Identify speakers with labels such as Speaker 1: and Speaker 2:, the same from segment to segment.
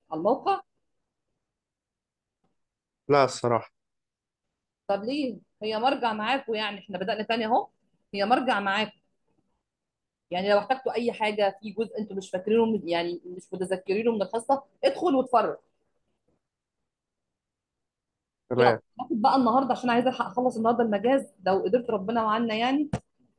Speaker 1: على الموقع
Speaker 2: لا الصراحة
Speaker 1: طب ليه هي مرجع معاكم يعني احنا بدأنا تاني اهو هي مرجع معاكم يعني لو احتجتوا اي حاجه في جزء انتوا مش فاكرينه من- يعني مش متذكرينه من الحصه ادخل واتفرج يلا
Speaker 2: تمام
Speaker 1: هاخد بقى النهارده عشان عايزه الحق اخلص النهارده المجاز لو قدرت ربنا وعنا يعني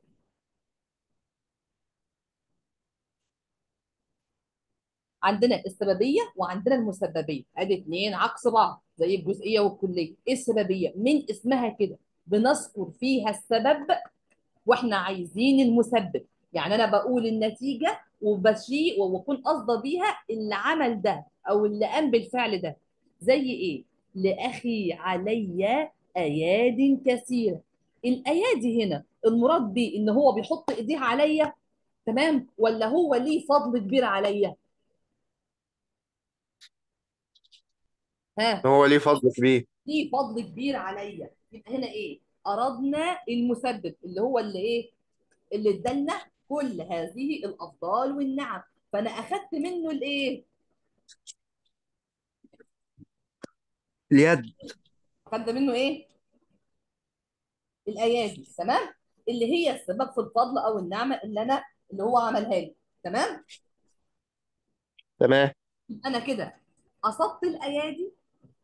Speaker 1: عندنا السببيه وعندنا المسببيه ادي اتنين عكس بعض زي الجزئيه والكليه ايه السببيه من اسمها كده بنذكر فيها السبب واحنا عايزين المسبب يعني انا بقول النتيجه وبشيء وبكون قاصده بيها اللي عمل ده او اللي قام بالفعل ده زي ايه لاخي علي اياد كثيره الايادي هنا المراد بيه ان هو بيحط ايديه عليا تمام ولا هو ليه فضل كبير عليا ها
Speaker 2: هو ليه فضل كبير
Speaker 1: ليه فضل كبير عليا يبقى هنا ايه اردنا المسبب اللي هو اللي ايه اللي ادالنا كل هذه الافضال والنعم فانا اخدت منه الايه
Speaker 2: اليد
Speaker 1: اخدت منه ايه الايادي تمام اللي هي السبب في الفضل او النعمه اللي انا اللي هو عملها لي تمام
Speaker 2: تمام
Speaker 1: يبقى انا كده قصدت الايادي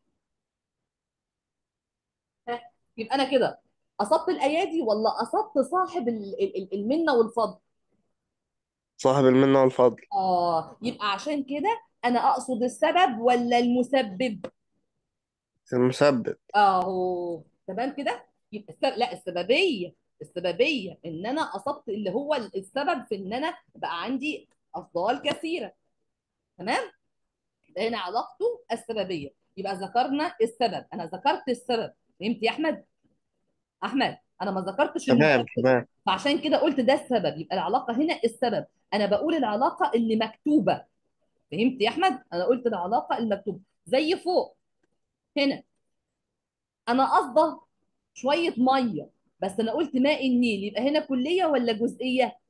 Speaker 1: ها يبقى انا كده قصدت الايادي ولا قصدت صاحب ال- ال- ال- المنه والفضل
Speaker 2: صاحب المنة والفضل
Speaker 1: اه يبقى عشان كده انا اقصد السبب ولا المسبب
Speaker 2: المسبب
Speaker 1: اهو تمام كده يبقى السبب لا السببيه السببيه ان انا اصبت اللي هو السبب في ان انا بقى عندي افضال كثيره تمام يبقى هنا علاقته السببيه يبقى ذكرنا السبب انا ذكرت السبب فهمت يا احمد احمد انا ما ذكرتش
Speaker 2: تمام
Speaker 1: المسبب
Speaker 2: تمام
Speaker 1: فعشان كده قلت ده السبب يبقى العلاقه هنا السبب انا بقول العلاقه اللي مكتوبه فهمت يا احمد انا قلت العلاقه المكتوبه زي فوق هنا انا قصده شويه ميه بس انا قلت ماء النيل يبقى هنا كليه ولا جزئيه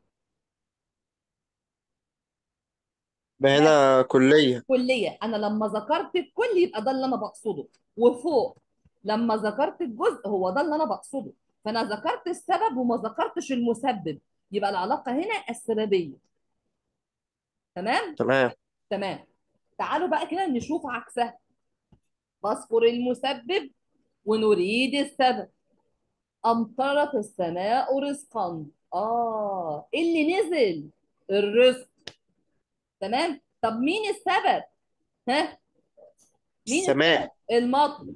Speaker 1: ها
Speaker 2: هنا كلية
Speaker 1: كليه انا لما ذكرت الكل يبقى ده اللي انا بقصده وفوق لما ذكرت الجزء هو ده اللي انا بقصده فانا ذكرت السبب وما ذكرتش المسبب يبقى العلاقه هنا السببيه تمام
Speaker 2: تمام
Speaker 1: تمام تعالوا بقى كده نشوف عكسها نذكر المسبب ونريد السبب امطرت السماء رزقا اه إيه اللي نزل الرزق تمام طب مين السبب ها مين السبب
Speaker 2: السماء
Speaker 1: المطر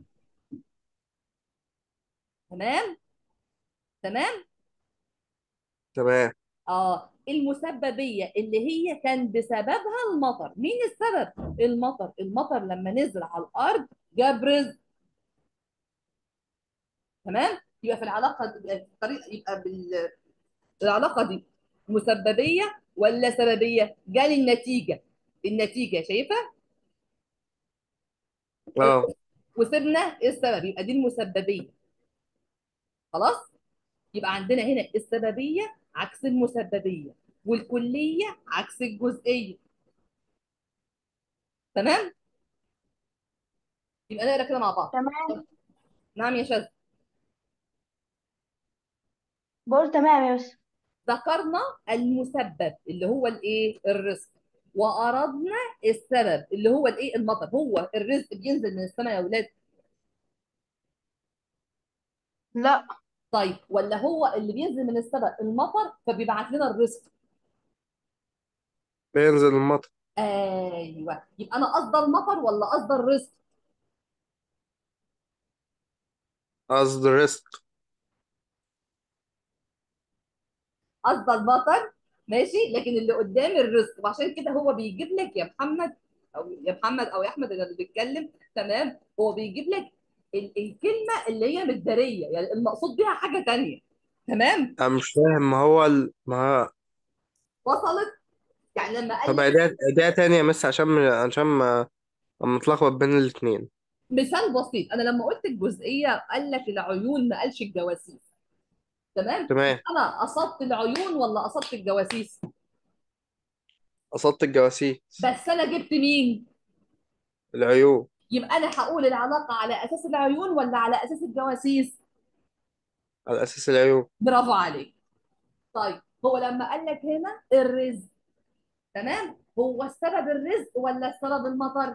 Speaker 1: تمام تمام
Speaker 2: تمام
Speaker 1: اه المسببيه اللي هي كان بسببها المطر مين السبب المطر المطر لما نزل على الارض جاب رزق تمام يبقى في العلاقه يبقى في الطريق يبقى بال- العلاقه دي مسببيه ولا سببيه جالي النتيجه النتيجه شايفه
Speaker 2: اه
Speaker 1: وسيبنا السبب يبقى دي المسببيه خلاص يبقى عندنا هنا السببيه عكس المسببيه والكليه عكس الجزئيه تمام يبقى نقرا كده مع بعض
Speaker 3: تمام
Speaker 1: نعم يا شاذ
Speaker 3: بقول تمام يا مس
Speaker 1: ذكرنا المسبب اللي هو الايه الرزق واردنا السبب اللي هو الايه المطر هو الرزق بينزل من السماء يا اولاد
Speaker 3: لا
Speaker 1: طيب ولا هو اللي بينزل من السماء المطر فبيبعت لنا الرزق
Speaker 2: بينزل المطر
Speaker 1: ايوه يبقى انا قصد المطر ولا قصد الرزق
Speaker 2: قصد رزق
Speaker 1: قصد المطر ماشي لكن اللي قدامي الرزق وعشان كده هو بيجيب لك يا محمد او يا محمد او يا احمد اللي بيتكلم تمام هو بيجيب لك ال- الكلمه اللي هي متداريه يعني المقصود بيها حاجه تانيه تمام
Speaker 2: أنا مش فاهم ما هو ال... ما
Speaker 1: وصلت يعني لما قال
Speaker 2: طب
Speaker 1: لك
Speaker 2: أداة أداة تانية بس عشان عشان ما أما متلخبط بين الاتنين
Speaker 1: مثال بسيط انا لما قلت الجزئيه قال لك العيون ما قالش الجواسيس تمام
Speaker 2: تمام
Speaker 1: انا قصدت العيون ولا قصدت الجواسيس
Speaker 2: قصدت الجواسيس
Speaker 1: بس انا جبت مين
Speaker 2: العيون
Speaker 1: يبقى انا هقول العلاقه على اساس العيون ولا على اساس الجواسيس
Speaker 2: على أساس العيون
Speaker 1: برافو عليك طيب هو لما قال لك هنا الرزق تمام هو السبب الرزق ولا السبب المطر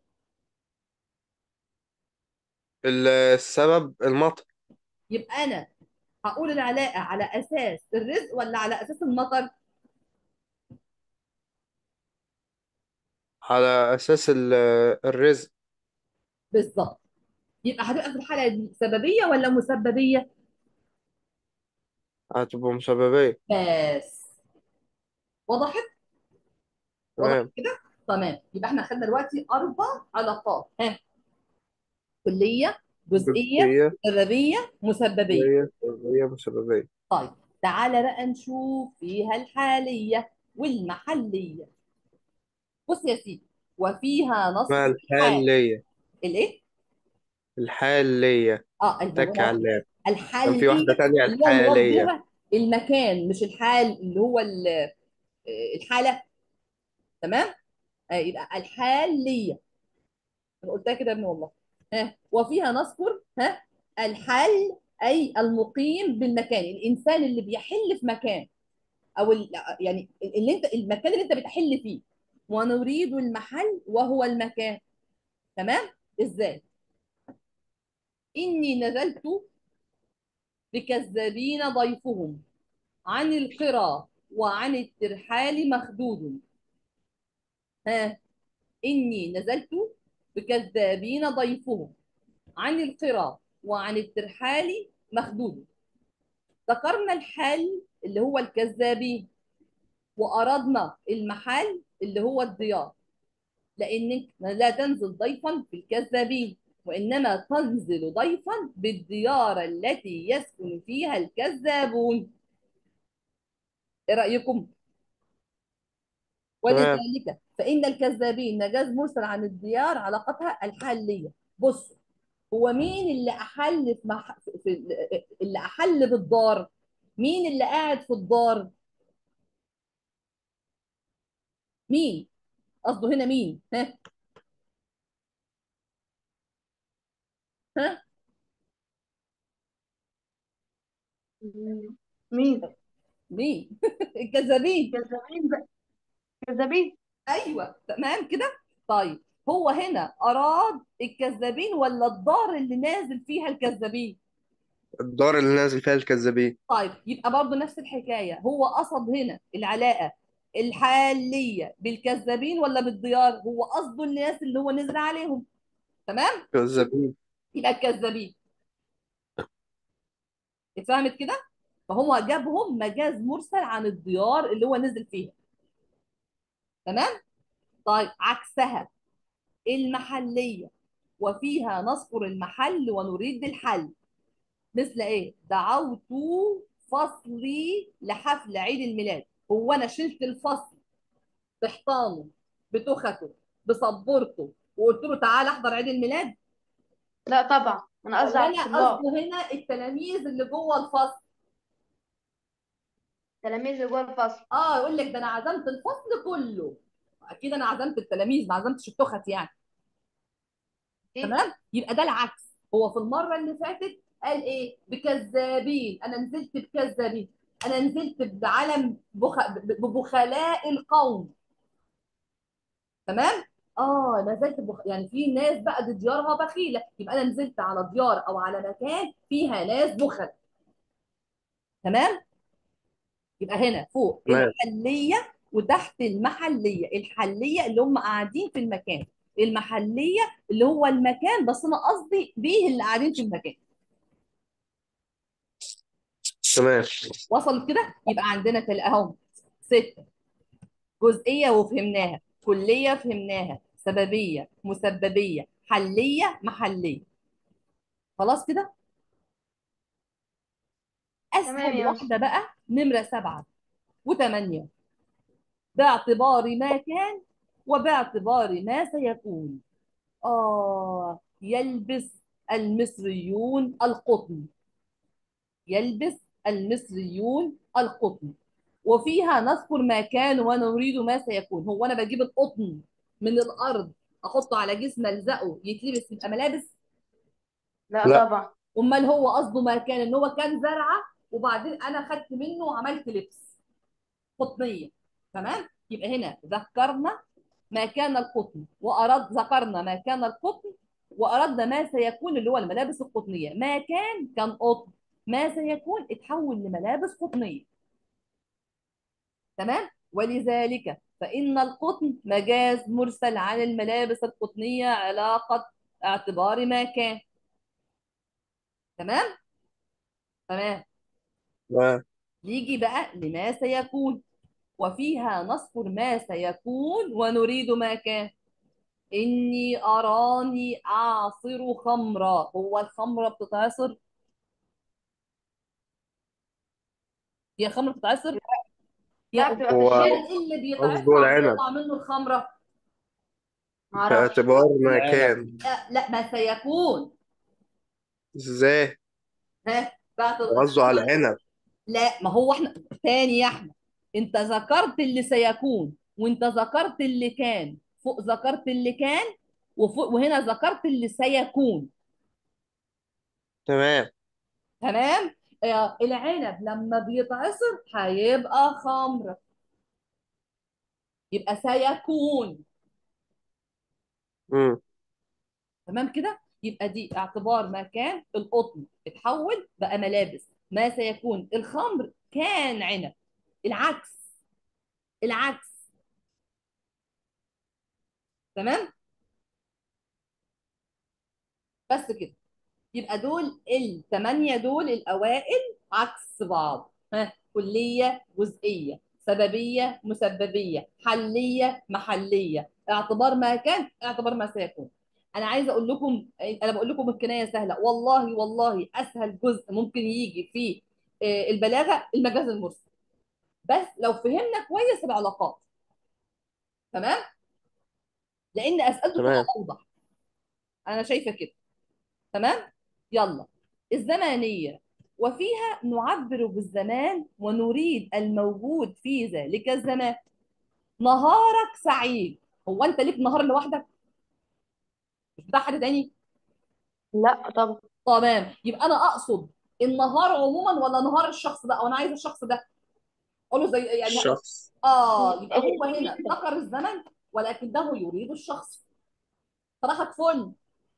Speaker 2: السبب المطر
Speaker 1: يبقى انا هقول العلاقه على اساس الرزق ولا على اساس المطر
Speaker 2: على أساس ال- الرزق
Speaker 1: بالظبط يبقى هتبقى في الحاله دي سببيه ولا مسببيه
Speaker 2: هتبقى مسببية
Speaker 1: بس وضحت وضحت
Speaker 2: تمام
Speaker 1: كده تمام يبقى احنا خدنا دلوقتي اربع علاقات ها كليه جزئيه
Speaker 2: جزئية
Speaker 1: سببيه مسببيه
Speaker 2: جزئية سببية مسببية
Speaker 1: طيب تعالى بقى نشوف فيها الحاليه والمحليه بص يا سيدي وفيها نصب
Speaker 2: اسمها
Speaker 1: الحال
Speaker 2: الحالية
Speaker 1: الايه
Speaker 2: الحالية
Speaker 1: اه
Speaker 2: تك على
Speaker 1: البوابه
Speaker 2: اللام كان في واحدة
Speaker 1: الحاليه
Speaker 2: تانية
Speaker 1: اللي هي مراد
Speaker 2: الحالية
Speaker 1: بها المكان مش الحال اللي هو ال- آه، الحاله تمام آه، يبقى الحاليه انا قلتها كده يا ابني والله ها وفيها نذكر ها الحل اي المقيم بالمكان الانسان اللي بيحل في مكان او ال- يعني اللي انت المكان اللي انت بتحل فيه ونريد المحل وهو المكان تمام ازاي اني نزلت بكذابين ضيفهم عن القرى وعن الترحال مخدود ها إني نزلت بكذابين ضيفهم عن القرى وعن الترحال مخدود ذكرنا الحال اللي هو الكذابين وأردنا المحل اللي هو الديار لأنك لا تنزل ضيفا في الكذابين وإنما تنزل ضيفا بالديار التي يسكن فيها الكذابون إيه رأيكم؟
Speaker 2: تمام
Speaker 1: ولذلك فإن الكذابين مجاز مرسل عن الديار علاقتها الحالية بص هو مين اللي أحل في, مح... في اللي أحل بالدار مين اللي قاعد في الدار مين قصده هنا مين ها ها
Speaker 3: مين
Speaker 1: مين الكذابين
Speaker 3: كذابين بقى كذابين
Speaker 1: ايوه تمام كده طيب هو هنا اراد الكذابين ولا الدار اللي نازل فيها الكذابين
Speaker 2: الدار اللي نازل فيها الكذابين
Speaker 1: طيب يبقى برضه نفس الحكايه هو قصد هنا العلاقه الحاليه بالكذابين ولا بالديار هو قصده الناس اللي هو نزل عليهم تمام
Speaker 2: كذابين
Speaker 1: يبقى الكذابين اتفهمت كده فهو جابهم مجاز مرسل عن الديار اللي هو نزل فيها تمام طيب عكسها المحليه وفيها نذكر المحل ونريد الحل مثل ايه دعوت فصلي لحفل عيد الميلاد هو انا شلت الفصل بحيطانه بتخته بصبورته وقلت له تعالى احضر عيد الميلاد
Speaker 3: لا طبعا انا قصدي
Speaker 1: ولا
Speaker 3: على
Speaker 1: انا
Speaker 3: الطلاب
Speaker 1: قصده هنا التلاميذ اللي جوه الفصل
Speaker 3: تلاميذ اللي جوه الفصل
Speaker 1: اه يقول لك ده انا عزمت الفصل كله اكيد انا عزمت التلاميذ ما عزمتش التخت يعني
Speaker 3: ايه
Speaker 1: تمام يبقى ده العكس هو في المره اللي فاتت قال ايه بكذابين انا نزلت بكذابين انا نزلت بعلم بخ... ببخلاء القوم تمام اه نزلت بخ... يعني في ناس بقى دي ديارها بخيله يبقى انا نزلت على ديار او على مكان فيها ناس بخل تمام يبقى هنا فوق
Speaker 2: تمام
Speaker 1: الحليه وتحت المحليه الحليه اللي هم قاعدين في المكان المحليه اللي هو المكان بس انا قصدي بيه اللي قاعدين في المكان
Speaker 2: تمام
Speaker 1: وصلت كده يبقى عندنا تل اهو ستة جزئية وفهمناها كلية فهمناها سببية مسببية حلية محلية خلاص كده
Speaker 3: تمام
Speaker 1: أسهل
Speaker 3: يا مس
Speaker 1: واحدة بقى نمرة سبعة وثمانية باعتبار ما كان وباعتبار ما سيكون آه يلبس المصريون القطن يلبس المصريون القطن وفيها نذكر ما كان ونريد ما سيكون هو انا بجيب القطن من الارض احطه على جسم الزقه يتلبس يبقى ملابس
Speaker 3: لا
Speaker 2: لا.
Speaker 3: طبعا
Speaker 1: امال هو قصده ما كان ان هو كان زرعه وبعدين انا خدت منه وعملت لبس قطنيه تمام يبقى هنا ذكرنا ما كان القطن واراد ذكرنا ما كان القطن واردنا ما سيكون اللي هو الملابس القطنيه ما كان كان قطن ما سيكون اتحول لملابس قطنيه تمام ولذلك فإن القطن مجاز مرسل عن الملابس القطنية علاقة اعتبار ما كان تمام تمام
Speaker 2: تمام
Speaker 1: نيجي بقى لما سيكون وفيها نذكر ما سيكون ونريد ما كان إني أراني أعصر خمرا هو الخمرة بتتعصر هي الخمرة بتتعصر
Speaker 3: لا
Speaker 1: يا
Speaker 3: بتبقى في
Speaker 2: هو
Speaker 3: الشرب
Speaker 1: ايه اللي بيتعصر
Speaker 2: قصده
Speaker 1: عشان
Speaker 2: العنب
Speaker 1: يطلع منه الخمرة
Speaker 3: معرفش
Speaker 2: باعتبار ما
Speaker 4: العنب.
Speaker 2: كان
Speaker 1: لا, لا ما سيكون
Speaker 2: ازاي
Speaker 1: ها بعد
Speaker 2: قصده على العنب
Speaker 1: لا ما هو احنا تاني يا احمد انت ذكرت اللي سيكون وانت ذكرت اللي كان فوق ذكرت اللي كان وفوق وهنا ذكرت اللي سيكون
Speaker 2: تمام
Speaker 1: تمام آه العنب لما بيتعصر هيبقى خمر يبقى سيكون
Speaker 2: امم
Speaker 1: تمام كده يبقى دي اعتبار ما كان القطن اتحول بقى ملابس ما سيكون الخمر كان عنب العكس العكس تمام بس كده يبقى دول الثمانية دول الأوائل عكس بعض ها كلية جزئية سببية مسببية حلية محلية اعتبار ما كان اعتبار ما سيكون أنا عايزة أقول لكم أنا بقول لكم الكناية سهلة والله والله أسهل جزء ممكن يجي في آه، البلاغة المجاز المرسل بس لو فهمنا كويس العلاقات تمام لأن أسئلته
Speaker 2: تمام.
Speaker 1: تبقى أوضح أنا شايفة كده تمام يلا الزمانية وفيها نعبر بالزمان ونريد الموجود في ذلك الزمان نهارك سعيد هو انت ليك نهار لوحدك مش بتاع حد تاني
Speaker 3: لا طبعا
Speaker 1: تمام يبقى انا اقصد النهار عموما ولا نهار الشخص ده او انا عايزه الشخص ده اقول له زي يعني
Speaker 2: الشخص
Speaker 1: اه يبقى هو هنا ذكر الزمن ولكنه يريد الشخص صباحك فل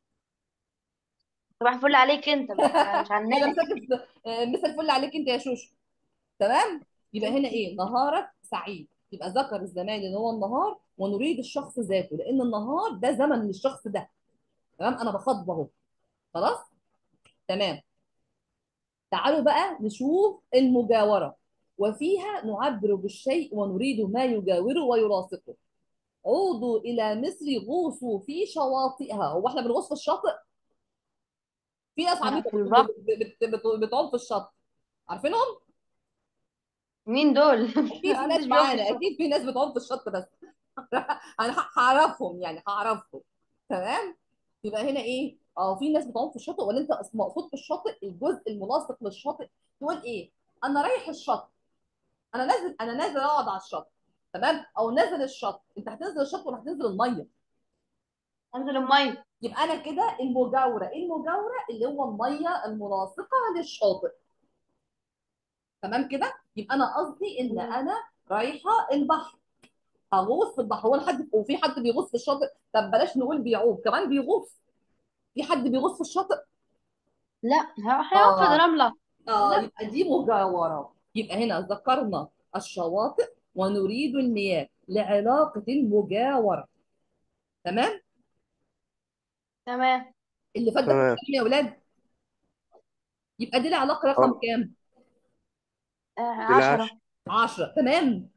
Speaker 3: صباح الفل عليك انت مش مش على
Speaker 1: انا
Speaker 3: الناس
Speaker 1: مسكت آه، مثل الفل عليك انت يا شوشو تمام يبقى هنا ايه نهارك سعيد يبقى ذكر الزمان اللي هو النهار ونريد الشخص ذاته لان النهار ده زمن للشخص ده تمام انا بخاطبه اهو خلاص تمام تعالوا بقى نشوف المجاوره وفيها نعبر بالشيء ونريد ما يجاوره ويلاصقه عودوا الى مصر غوصوا في شواطئها هو احنا بنغوص في الشاطئ في ناس
Speaker 3: لا،
Speaker 1: عبيطه
Speaker 3: في البحر.
Speaker 1: بت- بت- بت- بتعوم في الشط عارفينهم
Speaker 3: مين دول
Speaker 1: اكيد في
Speaker 3: محدش
Speaker 1: ناس
Speaker 3: بيقف
Speaker 1: معانا
Speaker 3: في
Speaker 1: اكيد في ناس بتعوم في الشط بس انا ه- هعرفهم يعني هعرفهم تمام يبقى هنا ايه اه في ناس بتعوم في الشاطئ ولا انت أص- مقصود في الشاطئ الجزء الملاصق للشاطئ تقول ايه انا رايح الشط انا نازل انا نازل اقعد على الشط تمام او نازل الشط انت هتنزل الشط ولا هتنزل الميه
Speaker 3: انزل الميه
Speaker 1: يبقى انا كده المجاوره المجاوره اللي هو الميه الملاصقه للشاطئ تمام كده يبقى انا قصدي ان
Speaker 3: مم.
Speaker 1: انا رايحه البحر هغوص في البحر هو أنا حد وفي حد بيغوص في الشاطئ طب بلاش نقول بيعوم كمان بيغوص في حد بيغوص في الشاطئ
Speaker 3: لا هيقف في
Speaker 1: آه.
Speaker 3: الرمله
Speaker 1: اه
Speaker 3: لا.
Speaker 1: يبقى دي مجاوره يبقى هنا ذكرنا الشواطئ ونريد المياه لعلاقه المجاوره تمام
Speaker 3: تمام
Speaker 1: اللي فات ده
Speaker 2: تمام.
Speaker 1: كام يا اولاد يبقى دي العلاقه رقم
Speaker 2: آه.
Speaker 1: كام
Speaker 3: آه
Speaker 2: بالعشر.
Speaker 3: عشرة
Speaker 1: 10 تمام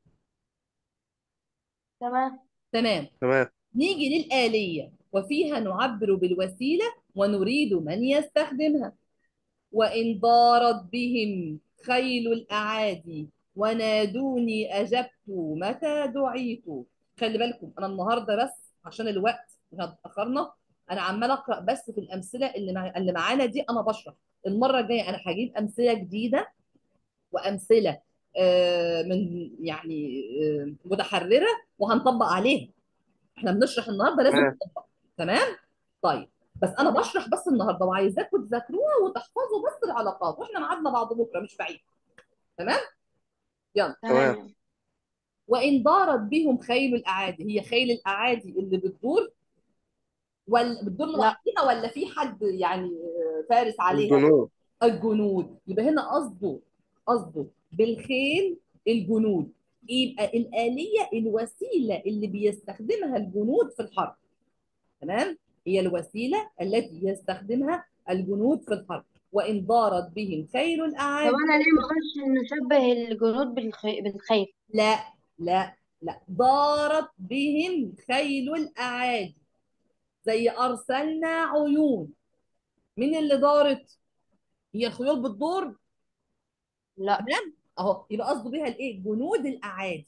Speaker 3: تمام
Speaker 1: تمام
Speaker 2: تمام
Speaker 1: نيجي للآلية وفيها نعبر بالوسيلة ونريد من يستخدمها وإن ضارت بهم خيل الأعادي ونادوني أجبت متى دعيت خلي بالكم أنا النهاردة بس عشان الوقت احنا اتأخرنا أنا عمال أقرأ بس في الأمثلة اللي مع... اللي معانا دي أنا بشرح المرة الجاية أنا هجيب أمثلة جديدة وأمثلة آه، من يعني آه، متحررة وهنطبق عليها احنا بنشرح النهارده لازم
Speaker 2: تمام
Speaker 1: نطبق تمام طيب بس انا بشرح بس النهارده وعايزاكم تذاكروها وتحفظوا بس العلاقات واحنا ميعادنا بعد بكره مش بعيد تمام يلا
Speaker 2: تمام
Speaker 3: تمام
Speaker 1: وان دارت بهم خيل الاعادي هي خيل الاعادي اللي بتدور ولا بتدور
Speaker 3: لا
Speaker 1: لوحدها ولا في حد يعني آه، فارس عليها
Speaker 2: الجنود
Speaker 1: الجنود يبقى هنا قصده قصده بالخيل الجنود يبقى الآلية الوسيلة اللي بيستخدمها الجنود في الحرب تمام هي الوسيلة التي يستخدمها الجنود في الحرب وإن دارت بهم خيل
Speaker 3: طب
Speaker 1: الأعادي
Speaker 3: انا ليه ما اقولش نشبه الجنود بالخي... بالخيل
Speaker 1: لا لا لا دارت بهم خيل الأعادي زي أرسلنا عيون مين اللي دارت؟ هي الخيول بتدور
Speaker 3: لا
Speaker 1: تمام اهو يبقى قصده بيها الايه جنود الاعادي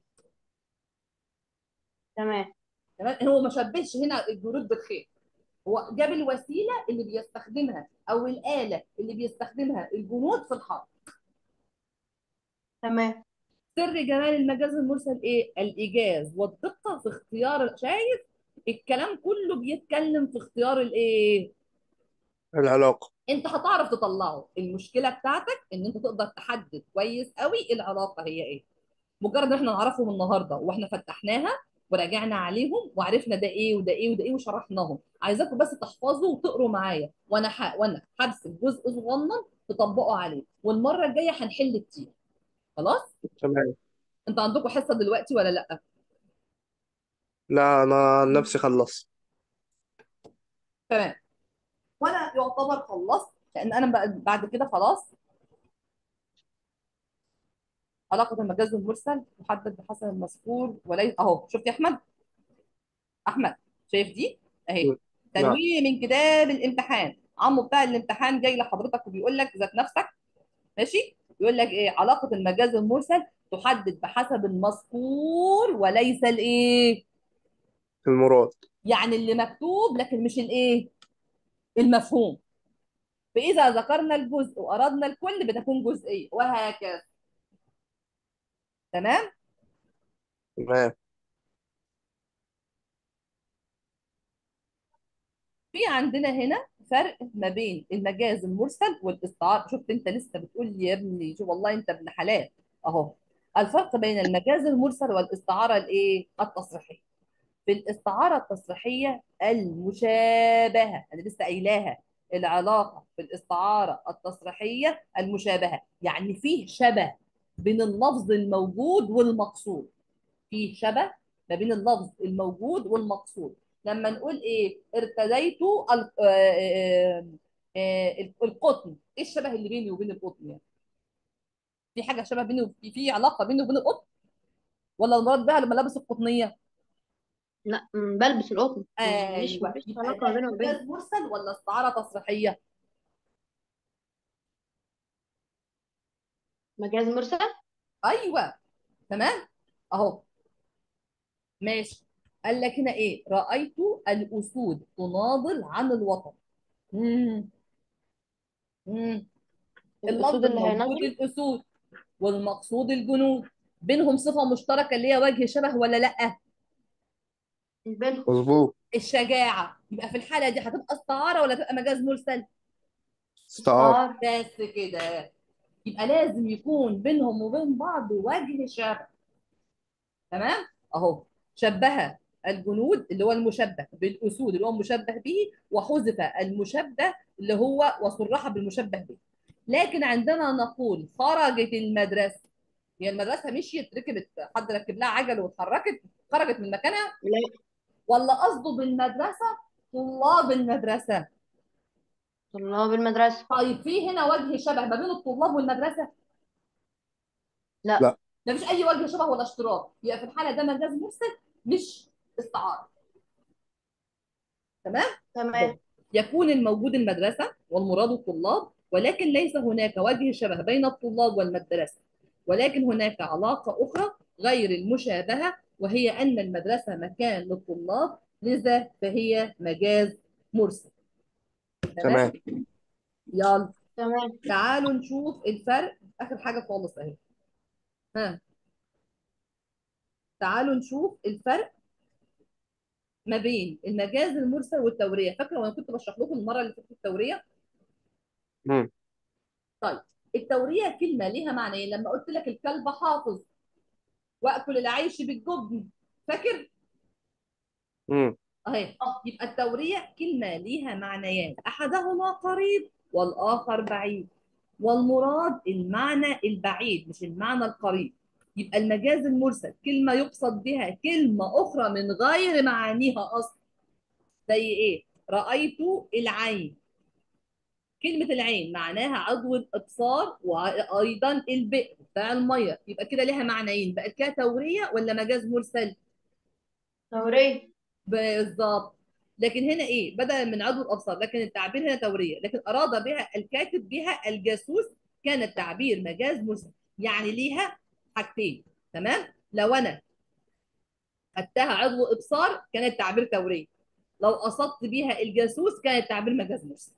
Speaker 3: تمام
Speaker 1: تمام هو ما شبهش هنا الجنود بالخيل هو جاب الوسيله اللي بيستخدمها او الاله اللي بيستخدمها الجنود في الحرب
Speaker 3: تمام
Speaker 1: سر جمال المجاز المرسل ايه الايجاز والدقه في اختيار شايف الكلام كله بيتكلم في اختيار الايه
Speaker 2: العلاقة
Speaker 1: انت هتعرف تطلعه المشكله بتاعتك ان انت تقدر تحدد كويس قوي العلاقه هي ايه مجرد ان احنا نعرفهم النهارده واحنا فتحناها وراجعنا عليهم وعرفنا ده ايه وده ايه وده ايه وشرحناهم عايزاكم بس تحفظوا وتقروا معايا وانا ح... وانا هرسم جزء صغنن تطبقوا عليه والمره الجايه هنحل كتير خلاص
Speaker 2: تمام
Speaker 1: انتوا عندكم حصه دلوقتي ولا لا
Speaker 2: لا أنا عن نفسي خلصت
Speaker 1: تمام وانا يعتبر خلصت لان انا بقى بعد كده خلاص علاقه المجاز المرسل تحدد بحسب المذكور وليس اهو شفت يا احمد احمد شايف دي اهي
Speaker 2: نعم
Speaker 1: تنويه من كتاب الامتحان عمو بتاع الامتحان جاي لحضرتك وبيقول لك ذات نفسك ماشي يقول لك ايه علاقه المجاز المرسل تحدد بحسب المذكور وليس الايه
Speaker 2: المراد
Speaker 1: يعني اللي مكتوب لكن مش الايه المفهوم فاذا ذكرنا الجزء واردنا الكل بتكون جزئيه وهكذا تمام
Speaker 2: تمام
Speaker 1: في عندنا هنا فرق ما بين المجاز المرسل والاستعاره شفت انت لسه بتقول لي يا ابني شوف والله انت ابن حلال اهو الفرق بين المجاز المرسل والاستعاره الايه التصريحيه في الاستعاره التصريحيه المشابهه انا لسه قايلاها العلاقه في الاستعاره التصريحيه المشابهه يعني فيه شبه بين اللفظ الموجود والمقصود فيه شبه ما بين اللفظ الموجود والمقصود لما نقول ايه ارتديت ال- آه، آه، آه، القطن ايه الشبه اللي بيني وبين القطن يعني في حاجه شبه بيني وب- في في علاقه بيني وبين القطن ولا المراد بها الملابس القطنيه
Speaker 3: لا م، بلبس القطن مفيش
Speaker 1: ايوه
Speaker 3: مفيش
Speaker 1: يبقى
Speaker 3: علاقة ما
Speaker 1: ده
Speaker 3: بينه وبين
Speaker 1: مجاز مرسل ولا استعاره تصريحيه
Speaker 3: مجاز مرسل
Speaker 1: ايوه تمام اهو ماشي قال لك هنا ايه رايت الاسود تناضل عن الوطن مم. مم. اللفظ
Speaker 3: الأسود اللي
Speaker 1: الموجود
Speaker 3: هينزل
Speaker 1: الاسود والمقصود الجنود بينهم صفه مشتركه اللي هي وجه شبه ولا لا
Speaker 3: بينهم
Speaker 2: مظبوط
Speaker 1: الشجاعه يبقى في الحاله دي هتبقى استعاره ولا تبقى مجاز مرسل
Speaker 2: استعارة
Speaker 3: استعار
Speaker 1: بس كده يبقى لازم يكون بينهم وبين بعض وجه شبه تمام اهو شبه الجنود اللي هو المشبه بالاسود اللي هو المشبه به وحذف المشبه اللي هو وصرح بالمشبه به لكن عندما نقول خرجت المدرسه هي المدرسه مشيت ركبت حد ركب لها عجل واتحركت خرجت من مكانها
Speaker 3: لا
Speaker 1: ولا قصده بالمدرسه طلاب المدرسه
Speaker 3: طلاب المدرسة
Speaker 1: طيب في هنا وجه شبه ما بين الطلاب والمدرسه
Speaker 3: لا
Speaker 2: لا
Speaker 1: ما فيش اي وجه شبه ولا اشتراك يبقى في الحاله ده مجاز مرسل مش استعاره تمام
Speaker 3: تمام
Speaker 1: يكون الموجود المدرسة والمراد الطلاب ولكن ليس هناك وجه شبه بين الطلاب والمدرسة ولكن هناك علاقة أخرى غير المشابهة وهي أن المدرسة مكان للطلاب لذا فهي مجاز مرسل تمام
Speaker 2: تمام
Speaker 1: يلا
Speaker 3: تمام
Speaker 1: تعالوا نشوف الفرق آخر حاجة خالص أهي ها تعالوا نشوف الفرق ما بين المجاز المرسل والتوريه فاكره وانا كنت بشرح لكم المره اللي فاتت التوريه
Speaker 2: مم.
Speaker 1: طيب التوريه كلمه ليها معنى لما قلت لك الكلب حافظ واكل العيش بالجبن فاكر
Speaker 2: مم.
Speaker 1: اهي يبقى التوريه كلمه ليها معنيان احدهما قريب والاخر بعيد والمراد المعنى البعيد مش المعنى القريب يبقى المجاز المرسل كلمه يقصد بها كلمه اخرى من غير معانيها اصلا زي ايه رايت العين كلمة العين معناها عضو الإبصار وأيضا البئر بتاع المية يبقى كده ليها معنيين بقت كده تورية ولا مجاز مرسل
Speaker 3: تورية
Speaker 1: بالظبط لكن هنا ايه بدلا من عضو الابصار لكن التعبير هنا توريه لكن اراد بها الكاتب بها الجاسوس كان التعبير مجاز مرسل يعني ليها حاجتين تمام لو انا خدتها عضو ابصار كان التعبير توريه لو قصدت بيها الجاسوس كان التعبير مجاز مرسل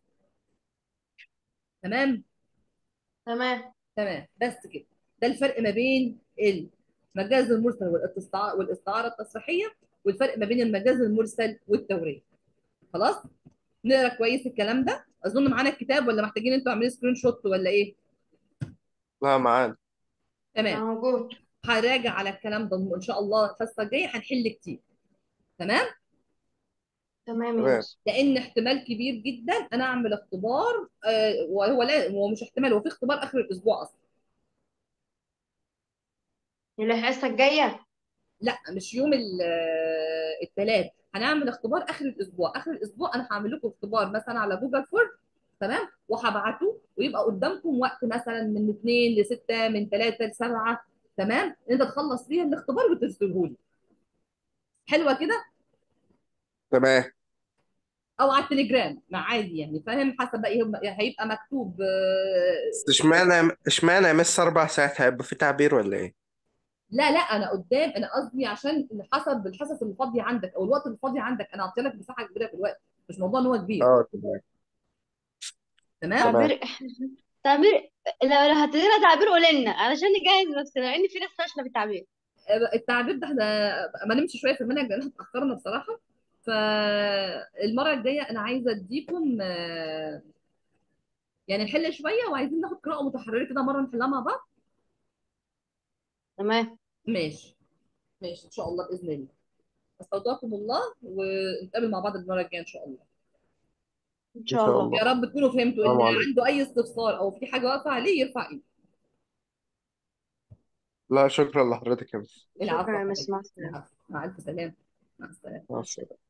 Speaker 1: تمام
Speaker 3: تمام
Speaker 1: تمام بس كده ده الفرق ما بين المجاز المرسل والاستعارة والاستعارة التصريحية والفرق ما بين المجاز المرسل والتورية خلاص نقرا كويس الكلام ده اظن معانا الكتاب ولا محتاجين انتوا عاملين سكرين شوت ولا ايه
Speaker 2: لا معانا
Speaker 1: تمام
Speaker 3: موجود
Speaker 1: هراجع على الكلام ده ان شاء الله الحصه الجايه هنحل كتير تمام
Speaker 3: تمام يا
Speaker 2: تمام
Speaker 3: مس
Speaker 1: لان احتمال كبير جدا انا اعمل اختبار آه وهو لا هو مش احتمال هو في اختبار اخر الاسبوع اصلا
Speaker 3: الحصة الجاية
Speaker 1: لا مش يوم الثلاث هنعمل اختبار اخر الاسبوع اخر الاسبوع انا هعمل لكم اختبار مثلا على جوجل فورم تمام وهبعته ويبقى قدامكم وقت مثلا من 2 ل 6 من 3 ل 7 تمام انت تخلص فيها الاختبار وترسله لي حلوه كده
Speaker 2: تمام
Speaker 1: او على التليجرام ما عادي يعني فاهم حسب بقى إيه، هيبقى مكتوب آه،
Speaker 2: بس اشمعنى اشمعنى يا مس اربع ساعات هيبقى في تعبير ولا ايه؟
Speaker 1: لا لا انا قدام انا قصدي عشان حسب الحصص اللي فاضيه عندك او الوقت اللي فاضي عندك انا اعطي لك مساحه كبيره في الوقت مش موضوع ان هو كبير
Speaker 2: اه تمام
Speaker 1: تمام
Speaker 2: تمام
Speaker 3: تعبير تعبير لو لو هتدينا تعبير قول لنا علشان نجهز نفسنا لان في ناس فاشله في التعبير
Speaker 1: التعبير ده احنا ما نمشي شويه في المنهج لان احنا اتاخرنا بصراحه فالمره الجايه انا عايزه اديكم آه، يعني نحل شويه وعايزين ناخد قراءه متحرره كده مره نحلها مع بعض
Speaker 3: تمام
Speaker 1: ماشي ماشي ان شاء الله باذن الله استودعكم الله ونتقابل مع بعض المره الجايه ان شاء الله
Speaker 3: ان
Speaker 2: ان
Speaker 3: شاء
Speaker 2: شاء
Speaker 3: الله
Speaker 2: الله
Speaker 1: يا رب تكونوا فهمتوا
Speaker 2: السلام
Speaker 1: اللي
Speaker 2: عليكم
Speaker 1: عنده اي استفسار او في حاجه واقفه عليه يرفع ايده
Speaker 2: لا شكرا لحضرتك يا مس
Speaker 1: العفو
Speaker 3: شكرا
Speaker 1: يا
Speaker 3: يا مس
Speaker 1: حبيبي
Speaker 3: مع السلامه
Speaker 1: العفو مع الف سلامه مع السلامه
Speaker 2: مع السلامة